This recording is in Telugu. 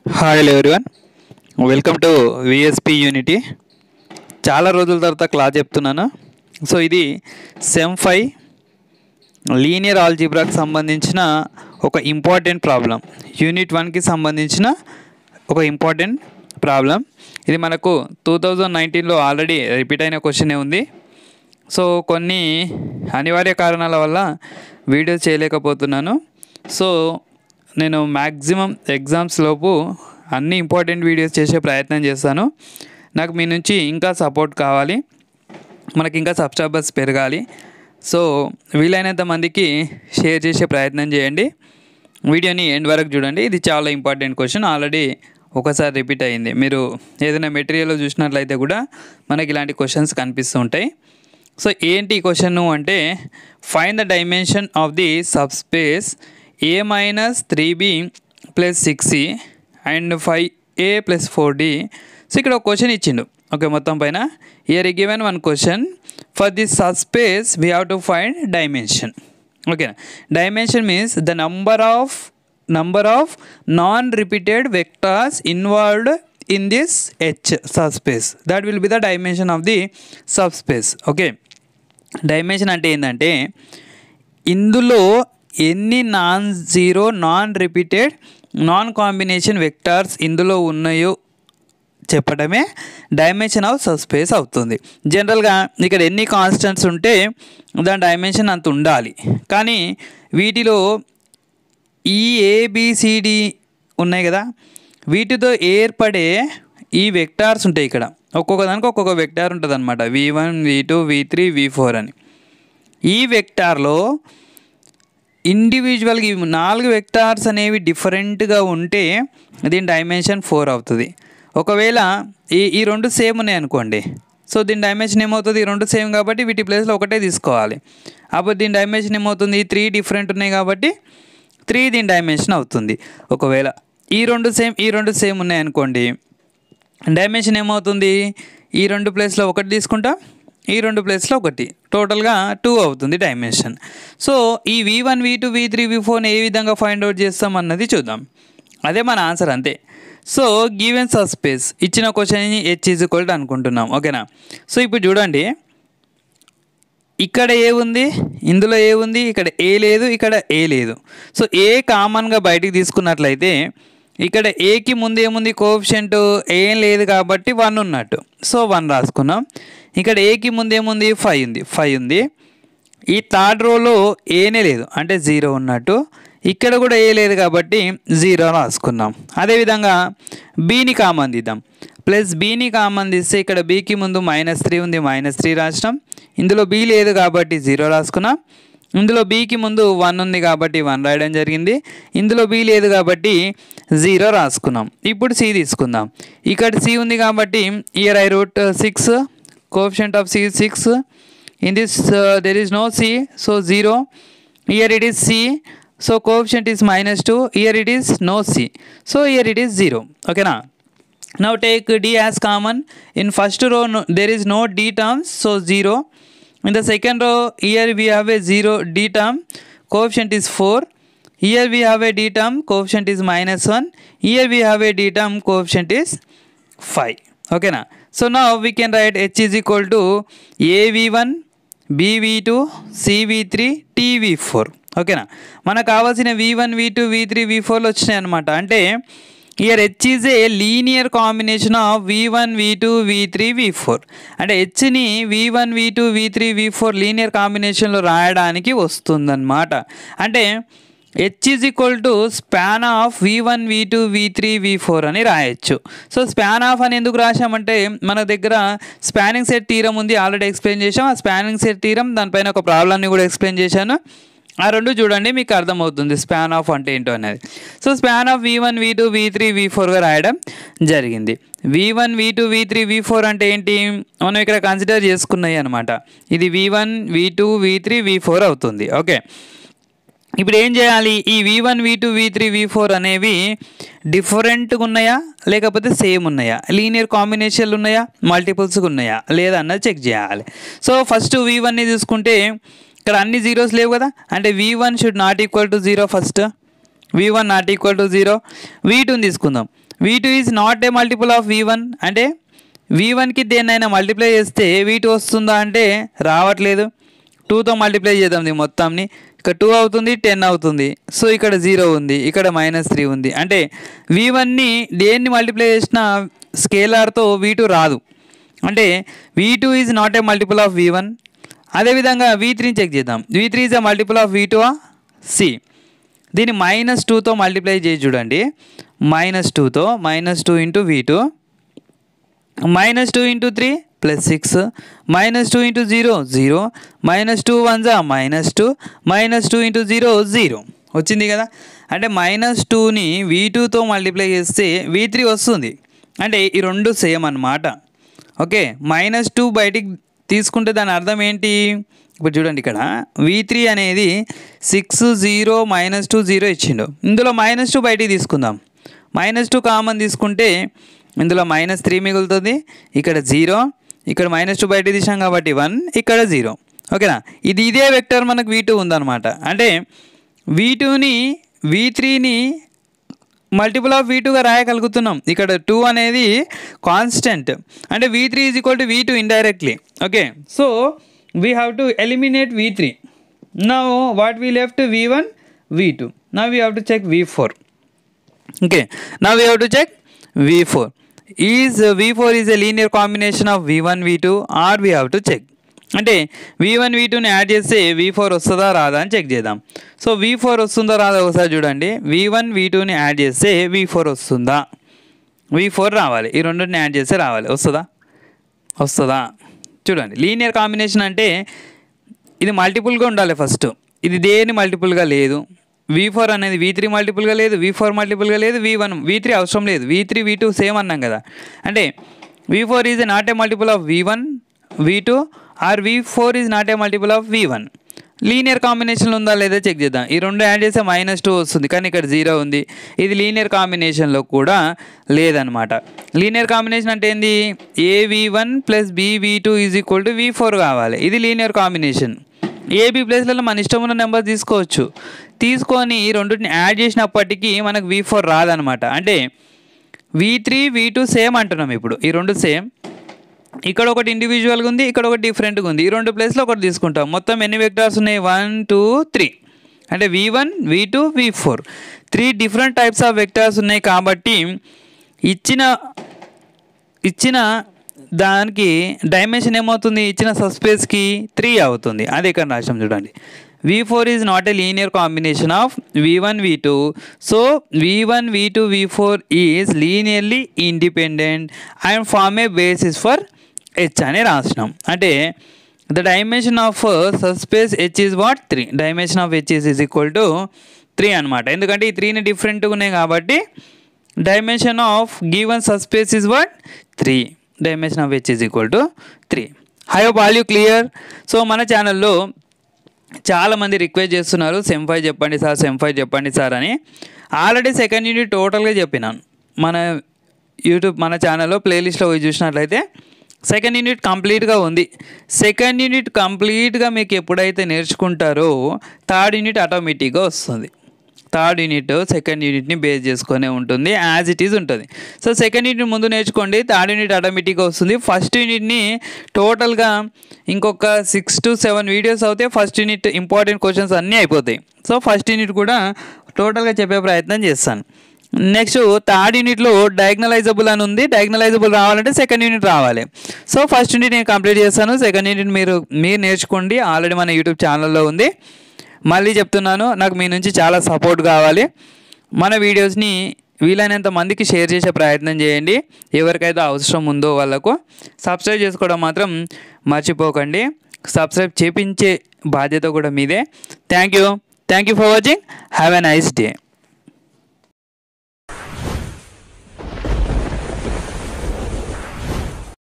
Hi everyone welcome to VSP unity చాలా రోజుల తర్వాత క్లాస్ చెప్తున్నాను సో ఇది సెమ్ ఫైవ్ లీనియర్ ఆల్జీబ్రాకి సంబంధించిన ఒక ఇంపార్టెంట్ ప్రాబ్లం యూనిట్ వన్కి సంబంధించిన ఒక ఇంపార్టెంట్ ప్రాబ్లం ఇది మనకు టూ థౌజండ్ నైన్టీన్లో ఆల్రెడీ రిపీట్ అయిన క్వశ్చనే ఉంది సో కొన్ని అనివార్య కారణాల వల్ల వీడియో చేయలేకపోతున్నాను సో నేను మ్యాక్సిమం ఎగ్జామ్స్ లోపు అన్ని ఇంపార్టెంట్ వీడియోస్ చేసే ప్రయత్నం చేస్తాను నాకు మీ నుంచి ఇంకా సపోర్ట్ కావాలి మనకి ఇంకా సబ్స్క్రైబర్స్ పెరగాలి సో వీలైనంత మందికి షేర్ చేసే ప్రయత్నం చేయండి వీడియోని ఎండ్ వరకు చూడండి ఇది చాలా ఇంపార్టెంట్ క్వశ్చన్ ఆల్రెడీ ఒకసారి రిపీట్ అయ్యింది మీరు ఏదైనా మెటీరియల్లో చూసినట్లయితే కూడా మనకి ఇలాంటి క్వశ్చన్స్ కనిపిస్తూ ఉంటాయి సో ఏంటి క్వశ్చన్ అంటే find the dimension of the subspace A minus three B plus six C and five A plus four D so ఇక్కడ ఒక క్వశ్చన్ ఇచ్చిండు ఓకే మొత్తం పైన here given one question for the subspace we have to find dimension ఓకేనా dimension means the number of number of non-repeated vectors involved in this H subspace. That will be the dimension of the subspace. Okay. Dimension అంటే ఏంటంటే ఇందులో ఎన్ని non zero non repeated non combination vectors ఇందులో ఉన్నాయో చెప్పడమే డైమెన్షన్ ఆఫ్ సబ్స్పేస్ అవుతుంది జనరల్గా ఇక్కడ ఎన్ని కాన్స్టెంట్స్ ఉంటే దాని డైమెన్షన్ అంత ఉండాలి కానీ వీటిలో ఈ ఏబిసిడి ఉన్నాయి కదా వీటితో ఏర్పడే ఈ వెక్టార్స్ ఉంటాయి ఇక్కడ ఒక్కొక్క దానికి ఒక్కొక్క వెక్టార్ ఉంటుంది అనమాట V one V two V three V four అని ఈ వెక్టార్లో ఇండివిజువల్గా ఈ నాలుగు వెక్టార్స్ అనేవి డిఫరెంట్గా ఉంటే దీని డైమెన్షన్ ఫోర్ అవుతుంది ఒకవేళ ఈ ఈ రెండు సేమ్ ఉన్నాయి అనుకోండి సో దీని డైమెన్షన్ ఏమవుతుంది ఈ రెండు సేమ్ కాబట్టి వీటి ప్లేస్లో ఒకటే తీసుకోవాలి అప్పుడు దీని డైమెన్షన్ ఏమవుతుంది త్రీ డిఫరెంట్ ఉన్నాయి కాబట్టి త్రీ దీని డైమెన్షన్ అవుతుంది ఒకవేళ ఈ రెండు సేమ్ ఈ రెండు సేమ్ ఉన్నాయి అనుకోండి డైమెన్షన్ ఏమవుతుంది ఈ రెండు ప్లేస్లో ఒకటి తీసుకుంటా ఈ రెండు ప్లేస్లో ఒకటి టోటల్గా టూ అవుతుంది డైమెన్షన్ సో ఈ V one V two V three V ఫోర్ని ఏ విధంగా ఫైండ్ అవుట్ చేస్తాం అన్నది చూద్దాం అదే మన ఆన్సర్ అంతే సో గివెన్ సస్పేస్ ఇచ్చిన క్వశ్చన్ హెచ్ ఈజ్ ఈక్వల్ అనుకుంటున్నాం ఓకేనా సో ఇప్పుడు చూడండి ఇక్కడ ఏ ఉంది ఇందులో ఏ ఉంది ఇక్కడ ఏ లేదు ఇక్కడ ఏ లేదు సో ఏ కామన్గా బయటికి తీసుకున్నట్లయితే ఇక్కడ ఏకి ముందు ఏముంది కోఎఫిషియంట్ ఏం లేదు కాబట్టి వన్ ఉన్నట్టు సో వన్ రాసుకున్నాం ఇక్కడ ఏకి ముందు ఏముంది ఫైవ్ ఉంది ఫైవ్ ఉంది ఈ థర్డ్ రోలో ఏనే లేదు అంటే జీరో ఉన్నట్టు ఇక్కడ కూడా ఏ లేదు కాబట్టి జీరో రాసుకున్నాం అదేవిధంగా బీని కామన్ తీద్దాం ప్లస్ బీని కామన్ తీస్తే ఇక్కడ బీకి ముందు మైనస్ త్రీ ఉంది మైనస్ త్రీ రాసినాం ఇందులో బీ లేదు కాబట్టి జీరో రాసుకున్నాం ఇందులో బీకి ముందు వన్ ఉంది కాబట్టి వన్ రాయడం జరిగింది ఇందులో బీ లేదు కాబట్టి జీరో రాసుకున్నాం ఇప్పుడు సి తీసుకుందాం ఇక్కడ సి ఉంది కాబట్టి here I wrote six coefficient of C six in this there is no C so zero here it is C so coefficient is minus two here it is no C so here it is zero ఓకేనా now take d as common in first row no, there is no d terms so 0 in the second row here we have a 0 d term coefficient is 4 here we have a d term coefficient is minus 1 here we have a d term coefficient is 5 okay now so now we can write h is equal to av1 bv2 cv3 tv4 ఓకేనా మనకు కావాల్సిన V one V two V three V ఫోర్లు వచ్చినాయి అనమాట అంటే here H is a linear combination of V one V two V three V four అంటే హెచ్ని V one V two V three V four linear కాంబినేషన్లో రాయడానికి వస్తుందన్నమాట అంటే H is equal to span of V one V two V three V four అని రాయొచ్చు సో స్పాన్ ఆఫ్ అని ఎందుకు రాసామంటే మన దగ్గర స్పానింగ్ సెట్ తీరం ఉంది ఆల్రెడీ ఎక్స్ప్లెయిన్ చేసాం ఆ స్పానింగ్ సెట్ తీరం దానిపైన ఒక ప్రాబ్లమ్ని కూడా ఎక్స్ప్లెయిన్ చేశాను ఆ రెండు చూడండి మీకు అర్థమవుతుంది స్పాన్ ఆఫ్ అంటే ఏంటో అనేది so span of V one V two V three V ఫోర్గా రాయడం జరిగింది V one V two V three V four అంటే ఏంటి మనం ఇక్కడ కన్సిడర్ చేసుకున్నాయి అనమాట ఇది V one V two V three V four అవుతుంది ఓకే ఇప్పుడు ఏం చేయాలి ఈ V one V two V three V four అనేవి డిఫరెంట్గా ఉన్నాయా లేకపోతే సేమ్ ఉన్నాయా లీనియర్ కాంబినేషన్లు ఉన్నాయా మల్టిపుల్స్గా ఉన్నాయా లేదా అన్నది చెక్ చేయాలి సో ఫస్ట్ వి వన్ని తీసుకుంటే ఇక్కడ అన్ని జీరోస్ లేవు కదా అంటే V one should not equal to zero first V one not equal to zero V టూని తీసుకుందాం V two is not a multiple of V one అంటే వీ వన్కి దేన్నైనా మల్టిప్లై చేస్తే వీ టూ వస్తుందా అంటే రావట్లేదు టూతో మల్టిప్లై చేద్దాం దీని మొత్తంని ఇక్కడ టూ అవుతుంది టెన్ అవుతుంది సో ఇక్కడ జీరో ఉంది ఇక్కడ మైనస్ త్రీ ఉంది అంటే వీ వన్ని దేన్ని మల్టిప్లై చేసినా స్కేలార్తో వీ టూ రాదు అంటే V two is not a multiple of V one అదేవిధంగా వీ త్రీని చెక్ చేద్దాం V three is a multiple of V two see దీన్ని మైనస్ టూతో మల్టిప్లై చేసి చూడండి మైనస్ టూతో minus two into V two minus two into three plus six minus two into zero zero minus two one జా minus two minus two into zero zero వచ్చింది కదా అంటే మైనస్ టూని వీ టూతో మల్టిప్లై చేస్తే వీ త్రీ వస్తుంది అంటే ఈ రెండు సేమ్ అన్నమాట ఓకే మైనస్ టూ బయటికి తీసుకుంటే దాని అర్థం ఏంటి ఇప్పుడు చూడండి ఇక్కడ వీ త్రీ అనేది six zero minus two zero ఇచ్చిండు ఇందులో మైనస్ టూ బయటికి తీసుకుందాం మైనస్ టూ కామన్ తీసుకుంటే ఇందులో మైనస్ త్రీ మిగులుతుంది ఇక్కడ జీరో ఇక్కడ మైనస్ టూ బయట తీసాం కాబట్టి వన్ ఇక్కడ జీరో ఓకేనా ఇది ఇదే వెక్టర్ మనకు వీ టూ ఉందన్నమాట అంటే వీ టూని వీ త్రీని మల్టిపుల్ ఆఫ్ వీ టూగా రాయగలుగుతున్నాం ఇక్కడ టూ అనేది కాన్స్టెంట్ అంటే V three is equal to V two indirectly okay so we have to eliminate V three now what we left V one V two now we have to check V four okay now we have to check v4 is uh, v4 is a linear combination of v1 v2 or we have to check అంటే వి వన్ వి టూని యాడ్ చేస్తే వి ఫోర్ వస్తుందా రాదా అని చెక్ చేద్దాం సో వి ఫోర్ వస్తుందా రాదా ఒకసారి చూడండి వి వన్ వి టూని యాడ్ చేస్తే వి ఫోర్ వస్తుందా వి ఫోర్ రావాలి ఈ రెండింటిని యాడ్ చేస్తే రావాలి వస్తుందా వస్తుందా చూడండి లీనియర్ కాంబినేషన్ అంటే ఇది మల్టిపుల్గా ఉండాలి ఫస్ట్ ఇది దేని మల్టిపుల్గా లేదు వి ఫోర్ అనేది వి త్రీ మల్టిపుల్గా లేదు వి ఫోర్ మల్టిపుల్గా లేదు వి వన్ వి త్రీ అవసరం లేదు V three V two same అన్నాం కదా అంటే V four is not a multiple of V one V two or V four is not a multiple of V one linear కాంబినేషన్లో ఉందా లేదా చెక్ చేద్దాం ఈ రెండు యాడ్ చేస్తే మైనస్ టూ వస్తుంది కానీ ఇక్కడ జీరో ఉంది ఇది లీనియర్ కాంబినేషన్లో కూడా లేదనమాట లీనియర్ కాంబినేషన్ అంటే ఏంది A V one plus B V two is equal to V four కావాలి ఇది లీనియర్ కాంబినేషన్ ఏబీ ప్లేస్లలో మన ఇష్టం ఉన్న నెంబర్ తీసుకోవచ్చు తీసుకొని ఈ రెండింటిని యాడ్ చేసినప్పటికీ మనకు వి ఫోర్ రాదనమాట అంటే V three V two same అంటున్నాం ఇప్పుడు ఈ రెండు సేమ్ ఇక్కడ ఒకటి ఇండివిజువల్గా ఉంది ఇక్కడ ఒకటి డిఫరెంట్గా ఉంది ఈ రెండు ప్లేస్లో ఒకటి తీసుకుంటాం మొత్తం ఎన్ని వెక్టార్స్ ఉన్నాయి వన్ టూ త్రీ అంటే V one V two V four three different types of vectors ఉన్నాయి కాబట్టి ఇచ్చిన ఇచ్చిన దానికి డైమెన్షన్ ఏమవుతుంది ఇచ్చిన సబ్స్పేస్కి త్రీ అవుతుంది అది ఇక్కడ రాసాం చూడండి V four is not a linear combination of V one V two so V one V two V four is linearly independent and form a basis for H అని రాసినాం అంటే the dimension of subspace H is what three dimension of H is is equal to three అనమాట ఎందుకంటే ఈ త్రీని డిఫరెంట్గా ఉన్నాయి కాబట్టి dimension of given subspace is what three dimension of H is equal to three hi all you clear so మన ఛానల్లో చాలామంది రిక్వెస్ట్ చేస్తున్నారు సెమ్ ఫైవ్ చెప్పండి సార్ సెమ్ ఫైవ్ చెప్పండి సార్ అని ఆల్రెడీ సెకండ్ యూనిట్ టోటల్గా చెప్పినాను మన యూట్యూబ్ మన ఛానల్లో ప్లేలిస్ట్లో పోయి చూసినట్లయితే సెకండ్ యూనిట్ కంప్లీట్గా ఉంది సెకండ్ యూనిట్ కంప్లీట్గా మీకు ఎప్పుడైతే నేర్చుకుంటారో థర్డ్ యూనిట్ ఆటోమేటిక్గా వస్తుంది థర్డ్ యూనిట్ సెకండ్ యూనిట్ని బేస్ చేసుకొని ఉంటుంది యాజ్ ఇట్ ఈజ్ ఉంటుంది సో సెకండ్ యూనిట్ ముందు నేర్చుకోండి థర్డ్ యూనిట్ ఆటోమేటిక్గా వస్తుంది ఫస్ట్ యూనిట్ని టోటల్గా ఇంకొక సిక్స్ టు సెవెన్ వీడియోస్ అవుతే ఫస్ట్ యూనిట్ ఇంపార్టెంట్ క్వశ్చన్స్ అన్నీ అయిపోతాయి సో ఫస్ట్ యూనిట్ కూడా టోటల్గా చెప్పే ప్రయత్నం చేస్తాను నెక్స్ట్ థర్డ్ యూనిట్లో డయాగ్నలైజబుల్ అని ఉంది డయాగ్నలైజబుల్ రావాలంటే సెకండ్ యూనిట్ రావాలి సో ఫస్ట్ యూనిట్ నేను కంప్లీట్ చేస్తాను సెకండ్ యూనిట్ మీరు మీరు నేర్చుకోండి ఆల్రెడీ మన యూట్యూబ్ ఛానల్లో ఉంది మళ్ళీ చెప్తున్నాను నాకు మీ నుంచి చాలా సపోర్ట్ కావాలి మన వీడియోస్ని వీలైనంత మందికి షేర్ చేసే ప్రయత్నం చేయండి ఎవరికైతే అవసరం ఉందో వాళ్ళకు సబ్స్క్రైబ్ చేసుకోవడం మాత్రం మర్చిపోకండి సబ్స్క్రైబ్ చేపించే బాధ్యత కూడా మీదే thank you thank you for watching have a nice day